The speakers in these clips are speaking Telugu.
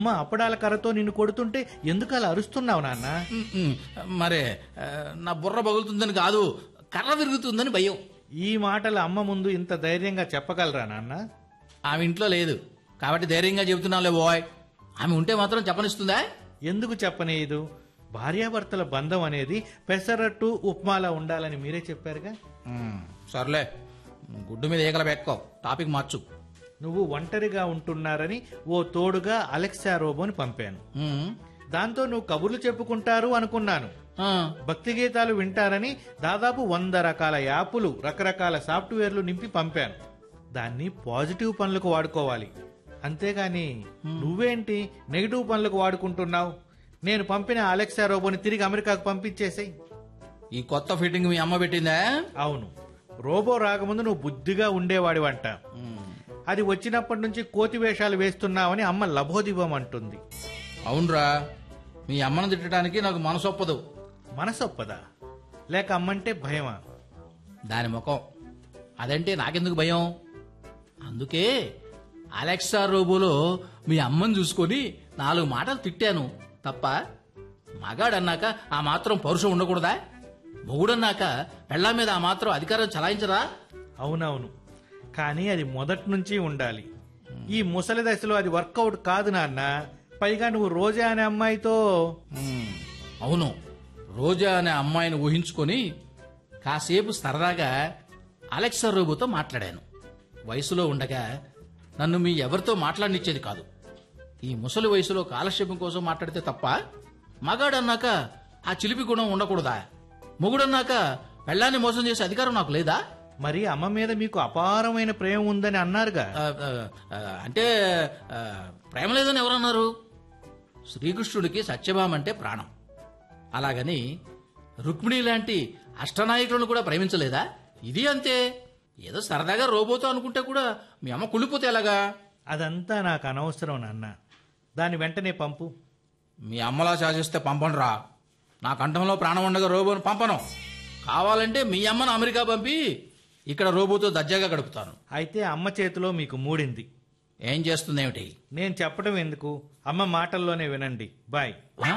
అమ్మ అప్పడాల కర్రతో నిన్ను కొడుతుంటే ఎందుకు అలా అరుస్తున్నావు నాన్న ఉమ్, ఉమ్, మరే ఆ, నా బుర్ర పగులుతుందని కాదు కర్ర విరుగుతుందని భయం ఈ మాటలు అమ్మ ముందు ఇంత ధైర్యంగా చెప్పగలరా నాన్న ఆమె ఇంట్లో లేదు కాబట్టి ధైర్యంగా చెబుతున్నాలే బాయ్ ఆమె ఉంటే మాత్రం చెప్పనిస్తుందా ఎందుకు చెప్పనేయదు భార్యాభర్తల బంధం అనేది పెసరట్టు ఉప్మాలా ఉండాలని మీరే చెప్పారుగా ఉమ్, సర్లే గుడ్డు మీద ఏకల పెక్కో టాపిక్ మార్చు నువ్వు ఒంటరిగా ఉంటున్నారని ఓ తోడుగా అలెక్సా రోబోని పంపాను ఉమ్, దాంతో నువ్వు కబుర్లు చెప్పుకుంటారు అనుకున్నాను ఆ, భక్తి గీతాలు వింటారని దాదాపు వంద రకాల యాపులు రకరకాల సాఫ్ట్వేర్లు నింపి పంపాను దాన్ని పాజిటివ్ పనులకు వాడుకోవాలి అంతేగాని నువ్వేంటి నెగిటివ్ పనులకు వాడుకుంటున్నావు నేను పంపిన అలెక్సా రోబోని తిరిగి అమెరికాకు పంపించేసేయ్ ఈ కొత్త ఫిట్టింగ్ మీ అమ్మ పెట్టిందా అవును రోబో రాకముందు నువ్వు బుద్ధిగా ఉండేవాడివంట ఉమ్, అది వచ్చినప్పటి నుంచి కోతి వేషాలు వేస్తున్నావని అమ్మ లభోదివం అంటుంది అవునరా మీ అమ్మను తిట్టడానికి నాకు మనసు ఒప్పదు మనసొప్పదా లేక అమ్మంటే భయమా దాని ముఖం అదంటే నాకెందుకు భయం అందుకే అలెక్సా రోబోలో మీ అమ్మని చూసుకొని నాలుగు మాటలు తిట్టాను తప్ప మగాడన్నాక ఆ మాత్రం పరుషం ఉండకూడదా మొగుడన్నాక పెళ్ళ మీద ఆ మాత్రం అధికారం చలాయించరా అవునవును కానీ అది మొదటి నుంచి ఉండాలి ఈ ముసలి దశలో అది వర్కౌట్ కాదు నాన్న పైగా నువ్వు రోజా అనే అమ్మాయితో ఉమ్, అవును రోజా అనే అమ్మాయిని ఊహించుకొని కాసేపు సరదాగా అలెక్సా రోబోతో మాట్లాడాను వయసులో ఉండగా నన్ను మీ ఎవరితో మాట్లాడనిచ్చేది కాదు ఈ ముసలి వయసులో కాలక్షేపం కోసం మాట్లాడితే తప్ప మగాడన్నాక ఆ చిలిపి గుణం ఉండకూడదా మొగుడన్నాక పెళ్ళాన్ని మోసం చేసే అధికారం నాకు లేదా మరి అమ్మ మీద మీకు అపారమైన ప్రేమ ఉందని అన్నారుగా ఆ, ఆ, ఆ, అంటే ఆ, ప్రేమ లేదని ఎవరన్నారు శ్రీకృష్ణుడికి సత్యభామ అంటే ప్రాణం అలాగని రుక్మిణి లాంటి అష్టనాయకులను కూడా ప్రేమించలేదా ఇది అంతే ఏదో సరదాగా రోబోతో అనుకుంటే కూడా మీ అమ్మ కుళ్ళిపోతే ఎలాగా అదంతా నాకు అనవసరం నాన్న దాని వెంటనే పంపు మీ అమ్మలా శాసిస్తే పంపను రా నా కంఠంలో ప్రాణం ఉండగా రోబోను పంపను కావాలంటే మీ అమ్మను అమెరికా పంపి ఇక్కడ రోబోతో దర్జాగా గడుపుతాను అయితే అమ్మ చేతిలో మీకు మూడింది ఏం చేస్తుందేమిటి నేను చెప్పడం ఎందుకు అమ్మ మాటల్లోనే వినండి బాయ్ ఆ?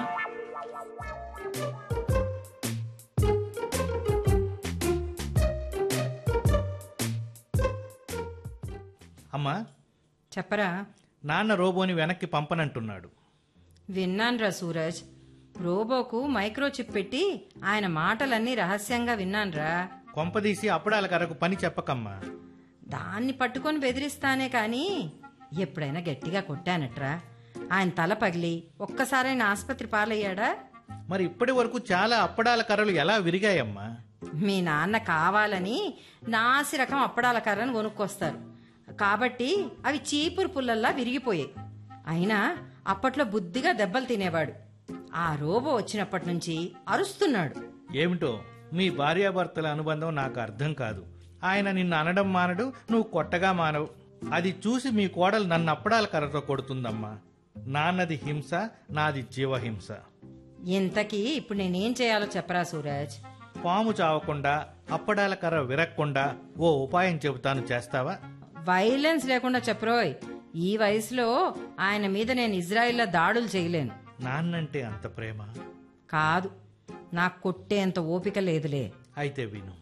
అమ్మా చెప్పరా నాన్న రోబోని వెనక్కి పంపనంటున్నాడు విన్నాన్రా సూరజ్ రోబోకు మైక్రో చిప్ పెట్టి ఆయన మాటలన్నీ రహస్యంగా విన్నాన్రా కొంపదీసి అప్పుడాల కరకు పని చెప్పకమ్మా దాన్ని పట్టుకొని బెదిరిస్తానే కాని ఎప్పుడైనా గట్టిగా కొట్టానట్రా ఆయన తల పగిలి ఒక్కసారైనా ఆసుపత్రి పాలయ్యాడా మరి ఇప్పటి వరకు చాలా అప్పడాల కర్రలు ఎలా విరిగాయమ్మా మీ నాన్న కావాలని నాసి రకం అప్పడాల కర్రను కొనుక్కొస్తారు కాబట్టి అవి చీపురు పుల్లల్లా విరిగిపోయాయి అయినా అప్పట్లో బుద్ధిగా దెబ్బలు తినేవాడు ఆ రోబో వచ్చినప్పటి నుంచి అరుస్తున్నాడు ఏమిటో మీ భార్యాభర్తల అనుబంధం నాకు అర్థం కాదు ఆయన నిన్ను అనడం మానడు నువ్వు కొట్టగా మానవు అది చూసి మీ కోడలు నన్ను అప్పడాల కర్రతో కొడుతుందమ్మా నాన్నది హింస నాది జీవహింస ఇంతకీ ఇప్పుడు నేనేం చేయాలో చెప్పరా సూరజ్ పాము చావకుండా అప్పడాల కర్ర విరక్కుండా ఓ ఉపాయం చెబుతాను చేస్తావా వైలెన్స్ లేకుండా చెప్పరోయ్ ఈ వయసులో ఆయన మీద నేను ఇజ్రాయిల్లో దాడులు చేయలేను నాన్నంటే అంత ప్రేమ కాదు నాకు కొట్టేంత ఓపిక లేదులే అయితే విను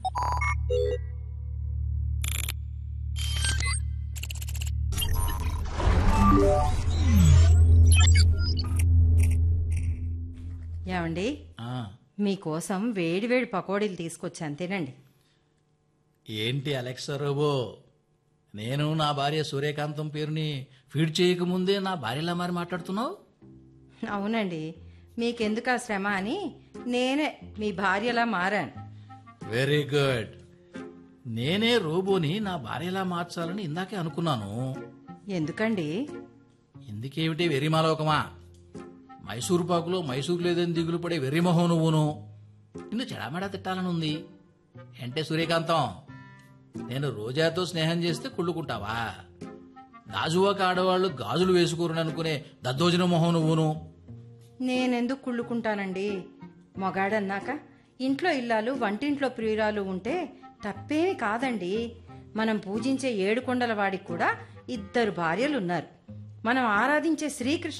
ఏమండి ఆ, మీకోసం వేడివేడి పకోడీలు తీసుకొచ్చాను తినండి ఏంటి అలెక్సా రోబో నేను నా భార్య సూర్యకాంతం పేరుని ఫీడ్ చేయకముందే నా భార్యలా మరి మాట్లాడుతున్నావు అవునండి మీకెందుకు ఆ శ్రమ అని నేనే మీ భార్యలా మారాను వెరీ గుడ్ నేనే రోబోని నా భార్యలా మార్చాలని ఇందాకే అనుకున్నాను ఎందుకండి ఎందుకేమిటి వెర్రిమాలోకమా మైసూరు పాకులో మైసూరు లేదని దిగులు పడే వెర్రిమొహం నువ్వును నిన్ను చెడామెడా తిట్టాలని ఉంది అంటే సూర్యకాంతం నేను రోజాతో స్నేహం చేస్తే కుళ్ళుకుంటావా గాజువాక ఆడవాళ్ళు గాజులు వేసుకోరని అనుకునే దద్దోజన మొహం నువ్వును నేనెందుకు కుళ్ళుకుంటానండి మొగాడన్నాక ఇంట్లో ఇల్లాలు వంటింట్లో ప్రియురాలు ఉంటే తప్పేమీ కాదండి మనం పూజించే ఏడుకొండల వాడికి కూడా ఇద్దరు భార్యలున్నారు మనం ఆరాధించే శ్రీకృష్ణ